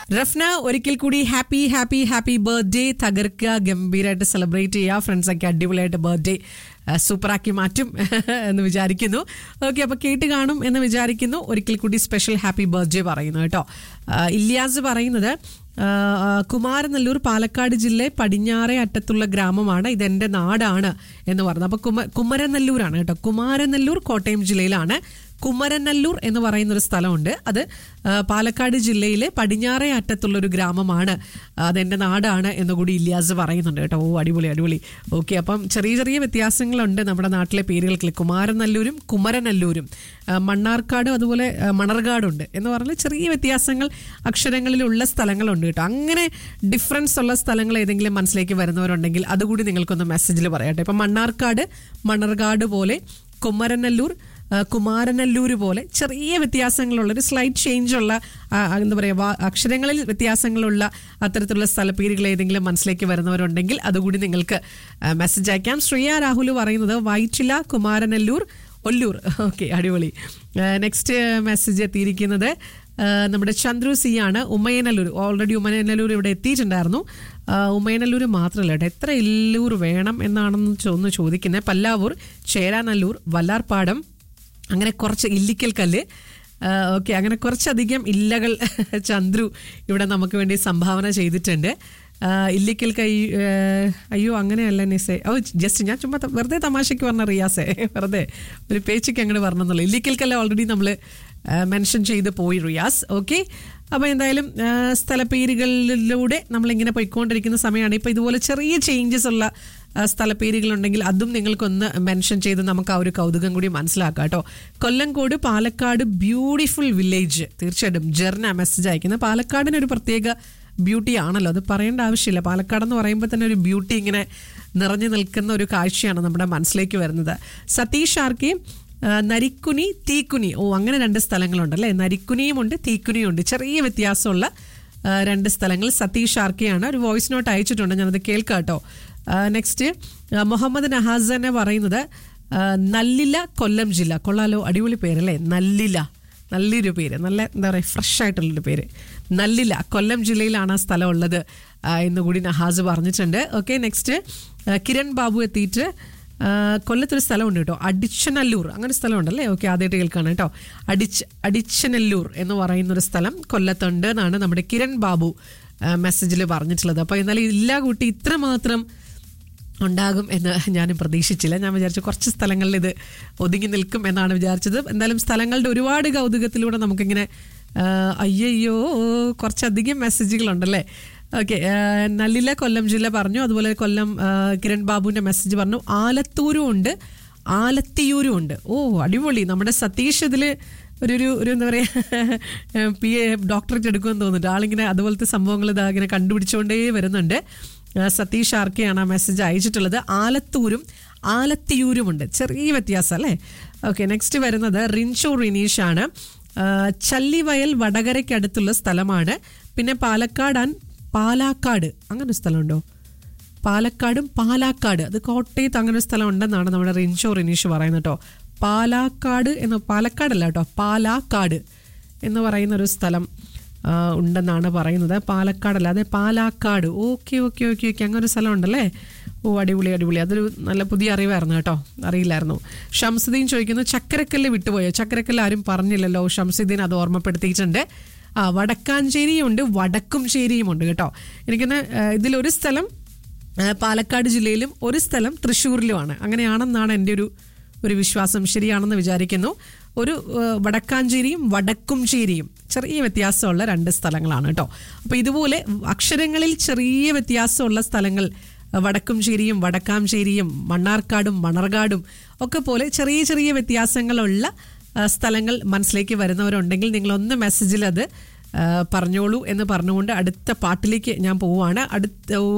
റഫ്ന ഒരിക്കൽ കൂടി happy happy happy birthday തകർക്കുക ഗംഭീരമായിട്ട് സെലിബ്രേറ്റ് ചെയ്യുക ഫ്രണ്ട്സൊക്കെ അടിപൊളിയായിട്ട് ബർത്ത്ഡേ സൂപ്പറാക്കി മാറ്റും എന്ന് വിചാരിക്കുന്നു ഓക്കെ അപ്പോൾ കേട്ട് കാണും എന്ന് വിചാരിക്കുന്നു ഒരിക്കൽ കൂടി സ്പെഷ്യൽ ഹാപ്പി ബർത്ത്ഡേ പറയുന്നു കേട്ടോ ആ, ഇല്യാസ് പറയുന്നത് ആ, ആ, കുമാരനെല്ലൂർ പാലക്കാട് ജില്ലയിൽ പടിഞ്ഞാറേ അറ്റത്തുള്ള ഗ്രാമമാണ് ഇതെന്റെ നാടാണ് എന്ന് പറഞ്ഞു അപ്പോൾ കുമ കുമരനെല്ലൂരാണ് കേട്ടോ കുമാരനെല്ലൂർ കോട്ടയം ജില്ലയിലാണ് കുമരനെല്ലൂർ എന്ന് പറയുന്ന ഒരു സ്ഥലമുണ്ട് അത് ആ, പാലക്കാട് ജില്ലയിലെ പടിഞ്ഞാറേ അറ്റത്തുള്ള ഒരു ഗ്രാമമാണ് അതെന്റെ നാടാണ് എന്നുകൂടി ഇല്യാസ് പറയുന്നുണ്ട് കേട്ടോ ഓ അടിപൊളി അടിപൊളി ഓക്കെ അപ്പം ചെറിയ ചെറിയ വ്യത്യാസങ്ങളുണ്ട് നമ്മുടെ നാട്ടിലെ പേരുകൾക്ക് കുമാരനല്ലൂരും കുമരനല്ലൂരും ആ, മണ്ണാർക്കാടും അതുപോലെ ആ, മണർകാടുണ്ട് എന്ന് പറഞ്ഞാൽ ചെറിയ വ്യത്യാസങ്ങൾ അക്ഷരങ്ങളിലുള്ള സ്ഥലങ്ങളുണ്ട് കേട്ടോ അങ്ങനെ ഡിഫറൻസ് ഉള്ള സ്ഥലങ്ങൾ ഏതെങ്കിലും മനസ്സിലേക്ക് വരുന്നവരുണ്ടെങ്കിൽ അതുകൂടി നിങ്ങൾക്കൊന്ന് മെസ്സേജിൽ പറയട്ടെ ഇപ്പം മണ്ണാർക്കാട് മണർകാട് പോലെ കുമരനല്ലൂർ ആ, കുമാരനല്ലൂർ പോലെ ചെറിയ വ്യത്യാസങ്ങളുള്ള ഒരു സ്ലൈറ്റ് ചേഞ്ച് ഉള്ള ആ, ആ, എന്താ പറയുക അക്ഷരങ്ങളിൽ വ്യത്യാസങ്ങളുള്ള അത്തരത്തിലുള്ള സ്ഥലപ്പേരുകൾ ഏതെങ്കിലും മനസ്സിലേക്ക് വരുന്നവരുണ്ടെങ്കിൽ അതുകൂടി നിങ്ങൾക്ക് മെസ്സേജ് അയക്കാം ശ്രീയ രാഹുൽ പറയുന്നത് വൈറ്റില കുമാരനല്ലൂർ ഒല്ലൂർ ഓക്കെ അടിപൊളി നെക്സ്റ്റ് മെസ്സേജ് എത്തിയിരിക്കുന്നത് ആ, നമ്മുടെ ചന്ദ്രു സി ആണ് ഉമ്മയനല്ലൂർ ഓൾറെഡി ഉമ്മയനല്ലൂർ ഇവിടെ എത്തിയിട്ടുണ്ടായിരുന്നു ആ, ഉമ്മയനല്ലൂർ മാത്രമല്ല കേട്ടോ എത്ര ഇല്ലൂർ വേണം എന്നാണെന്ന് ചോ- ഒന്ന് ചോദിക്കുന്നത് പല്ലാവൂർ ചേരാനല്ലൂർ വല്ലാർപാടം അങ്ങനെ കുറച്ച് ഇല്ലിക്കൽ കല്ല് ഓക്കെ അങ്ങനെ കുറച്ചധികം ഇല്ലകൾ ചന്ദ്രു ഇവിടെ നമുക്ക് വേണ്ടി സംഭാവന ചെയ്തിട്ടുണ്ട് ആ, ഇല്ലിക്കൽ കൈ ആ, അയ്യോ അങ്ങനെയല്ല നിസേ ഓ ജസ്റ്റ് ഞാൻ ചുമ്മാ ത- വെറുതെ തമാശയ്ക്ക് പറഞ്ഞ റിയാസേ വെറുതെ ഒരു പേച്ചയ്ക്ക് അങ്ങോട്ട് പറഞ്ഞെന്നുള്ളൂ ഇല്ലിക്കൽ കല്ല് ഓൾറെഡി നമ്മൾ മെൻഷൻ ചെയ്ത് പോയി റിയാസ് ഓക്കെ അപ്പോൾ എന്തായാലും ആ, സ്ഥലപ്പേരുകളിലൂടെ നമ്മളിങ്ങനെ പോയിക്കൊണ്ടിരിക്കുന്ന സമയമാണ് ഇപ്പോൾ ഇതുപോലെ ചെറിയ ചേഞ്ചസ് ഉള്ള ആ, സ്ഥലപ്പേരുകളുണ്ടെങ്കിൽ അതും നിങ്ങൾക്കൊന്ന് മെൻഷൻ ചെയ്ത് നമുക്ക് ആ ഒരു കൗതുകം കൂടി മനസ്സിലാക്കാം കേട്ടോ കൊല്ലങ്കോട് പാലക്കാട് ബ്യൂട്ടിഫുൾ വില്ലേജ് തീർച്ചയായിട്ടും ജെറിന മെസ്സേജ് അയക്കുന്നത് പാലക്കാടിന് ഒരു പ്രത്യേക ബ്യൂട്ടി ആണല്ലോ അത് പറയേണ്ട ആവശ്യമില്ല പാലക്കാട് എന്ന് പറയുമ്പോൾ തന്നെ ഒരു ബ്യൂട്ടി ഇങ്ങനെ നിറഞ്ഞു നിൽക്കുന്ന ഒരു കാഴ്ചയാണ് നമ്മുടെ മനസ്സിലേക്ക് വരുന്നത് സതീഷ് ആർക്കി ആ, നരിക്കുനി തീക്കുനി ഓ അങ്ങനെ രണ്ട് സ്ഥലങ്ങളുണ്ടല്ലേ നരിക്കുനിയും ഉണ്ട് തീക്കുനിയും ഉണ്ട് ചെറിയ വ്യത്യാസമുള്ള ആ, രണ്ട് സ്ഥലങ്ങൾ സതീഷ് ആർക്കെയാണ് ഒരു വോയിസ് നോട്ട് അയച്ചിട്ടുണ്ട് ഞാനത് കേൾക്കാം കേട്ടോ നെക്സ്റ്റ് മുഹമ്മദ് നഹാസനെ പറയുന്നത് ആ, നല്ലില കൊല്ലം ജില്ല കൊള്ളാലോ അടിപൊളി പേരല്ലേ നല്ലില നല്ലൊരു പേര് നല്ല എന്താ പറയുക ഫ്രഷ് ആയിട്ടുള്ളൊരു പേര് നല്ലില കൊല്ലം ജില്ലയിലാണ് ആ സ്ഥലം ഉള്ളത് ആ, എന്ന് കൂടി നഹാസ് പറഞ്ഞിട്ടുണ്ട് ഓക്കെ നെക്സ്റ്റ് കിരൺ ബാബു എത്തിയിട്ട് ആ, കൊല്ലത്തൊരു സ്ഥലമുണ്ട് കേട്ടോ അടിച്ചനല്ലൂർ അങ്ങനെ ഒരു സ്ഥലമുണ്ടല്ലേ ഓക്കെ ആദ്യമായിട്ട് കേൾക്കാണ് കേട്ടോ അടിച്ച് അടിച്ചനല്ലൂർ എന്ന് പറയുന്ന ഒരു സ്ഥലം കൊല്ലത്തുണ്ട് എന്നാണ് നമ്മുടെ കിരൺ ബാബു മെസ്സേജിൽ പറഞ്ഞിട്ടുള്ളത് അപ്പോൾ എന്നാലും ഇല്ല കൂട്ടി ഇത്രമാത്രം ഉണ്ടാകും എന്ന് ഞാനും പ്രതീക്ഷിച്ചില്ല ഞാൻ വിചാരിച്ചു കുറച്ച് സ്ഥലങ്ങളിൽ ഇത് ഒതുങ്ങി നിൽക്കും എന്നാണ് വിചാരിച്ചത് എന്തായാലും സ്ഥലങ്ങളുടെ ഒരുപാട് കൗതുകത്തിലൂടെ നമുക്കിങ്ങനെ ആ, അയ്യയ്യോ കുറച്ചധികം മെസ്സേജുകളുണ്ടല്ലേ ഓക്കെ നല്ലില കൊല്ലം ജില്ല പറഞ്ഞു അതുപോലെ കൊല്ലം ആ, കിരൺ ബാബുവിൻ്റെ മെസ്സേജ് പറഞ്ഞു ആലത്തൂരും ഉണ്ട് ആലത്തിയൂരും ഉണ്ട് ഓ അടിപൊളി നമ്മുടെ സതീഷ് ഇതിൽ ഒരു ഒരു ഒരു എന്താ പറയുക പി എ ഡോക്ടറേറ്റ് എടുക്കുമെന്ന് തോന്നുന്നുണ്ട് ആളിങ്ങനെ അതുപോലത്തെ സംഭവങ്ങൾ ഇതാ ഇങ്ങനെ കണ്ടുപിടിച്ചുകൊണ്ടേ വരുന്നുണ്ട് ആ, സതീഷ് ആർക്കെയാണ് ആ മെസ്സേജ് അയച്ചിട്ടുള്ളത് ആലത്തൂരും ആലത്തിയൂരുമുണ്ട് ചെറിയ വ്യത്യാസം അല്ലേ ഓക്കെ നെക്സ്റ്റ് വരുന്നത് റിൻഷോ റിനീഷ് ആണ് ആ, ചല്ലിവയൽ വടകരയ്ക്കടുത്തുള്ള സ്ഥലമാണ് പിന്നെ പാലക്കാട് ആൻഡ് പാലാക്കാട് അങ്ങനെ ഒരു സ്ഥലമുണ്ടോ പാലക്കാടും പാലാക്കാട് അത് കോട്ടയത്ത് അങ്ങനെ ഒരു സ്ഥലം ഉണ്ടെന്നാണ് നമ്മുടെ റിൻഷോ റിനീഷ് പറയുന്നത് കേട്ടോ പാലാക്കാട് എന്ന് പാലക്കാടല്ല കേട്ടോ പാലാക്കാട് എന്ന് പറയുന്ന ഒരു സ്ഥലം ആ, ഉണ്ടെന്നാണ് പറയുന്നത് പാലക്കാടല്ല അതെ Palakkad okay okay okay okay അങ്ങനെ ഒരു സ്ഥലം ഉണ്ടല്ലേ ഓ അടിപൊളി അടിപൊളി അതൊരു നല്ല പുതിയ അറിവായിരുന്നു കേട്ടോ അറിയില്ലായിരുന്നു ഷംസുദ്ദീൻ ചോദിക്കുന്നു ചക്കരക്കല്ല് വിട്ടുപോയോ ചക്കരക്കല്ല് ആരും പറഞ്ഞില്ലല്ലോ ഷംസുദ്ദീൻ അത് ഓർമ്മപ്പെടുത്തിയിട്ടുണ്ട് ആ വടക്കാഞ്ചേരിയും ഉണ്ട് വടക്കും ചേരിയും ഉണ്ട് കേട്ടോ എനിക്കൊന്ന് ഇതിലൊരു സ്ഥലം ആ, പാലക്കാട് ജില്ലയിലും ഒരു സ്ഥലം തൃശ്ശൂരിലുമാണ് അങ്ങനെയാണെന്നാണ് എൻ്റെ ഒരു ഒരു വിശ്വാസം ശരിയാണെന്ന് വിചാരിക്കുന്നു ഒരു ആ, വടക്കാഞ്ചേരിയും വടക്കും ചേരിയും ചെറിയ വ്യത്യാസമുള്ള രണ്ട് സ്ഥലങ്ങളാണ് കേട്ടോ അപ്പോൾ ഇതുപോലെ അക്ഷരങ്ങളിൽ ചെറിയ വ്യത്യാസമുള്ള സ്ഥലങ്ങൾ ആ, വടക്കും ചേരിയും വടക്കാംചേരിയും മണ്ണാർക്കാടും മണർകാടും ഒക്കെ പോലെ ചെറിയ ചെറിയ വ്യത്യാസങ്ങളുള്ള ആ, സ്ഥലങ്ങൾ മനസ്സിലേക്ക് വരുന്നവരുണ്ടെങ്കിൽ നിങ്ങളൊന്ന് മെസ്സേജിൽ അത് ആ, പറഞ്ഞോളൂ എന്ന് പറഞ്ഞുകൊണ്ട് അടുത്ത പാട്ടിലേക്ക് ഞാൻ പോവുകയാണ് അടുത്ത ഓ,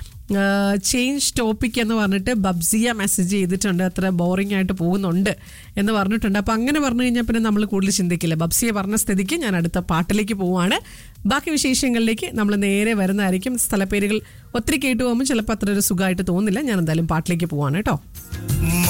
ചേഞ്ച് ടോപ്പിക് എന്ന് പറഞ്ഞിട്ട് ബബ്സിയ മെസ്സേജ് ചെയ്തിട്ടുണ്ട് അത്ര ബോറിംഗ് ആയിട്ട് പോകുന്നുണ്ട് എന്ന് പറഞ്ഞിട്ടുണ്ട് അപ്പം അങ്ങനെ പറഞ്ഞു കഴിഞ്ഞാൽ പിന്നെ നമ്മൾ കൂടുതൽ ചിന്തിക്കില്ല ബബ്സിയ പറഞ്ഞ സ്ഥിതിക്ക് ഞാൻ അടുത്ത പാട്ടിലേക്ക് പോവാണ് ബാക്കി വിശേഷങ്ങളിലേക്ക് നമ്മൾ നേരെ വരുന്നതായിരിക്കും സ്ഥലപ്പേരുകൾ ഒത്തിരി കേട്ടു പോകുമ്പോൾ ചിലപ്പോൾ അത്ര ഒരു സുഖമായിട്ട് തോന്നില്ല ഞാൻ എന്തായാലും പാട്ടിലേക്ക് പോവാണ് കേട്ടോ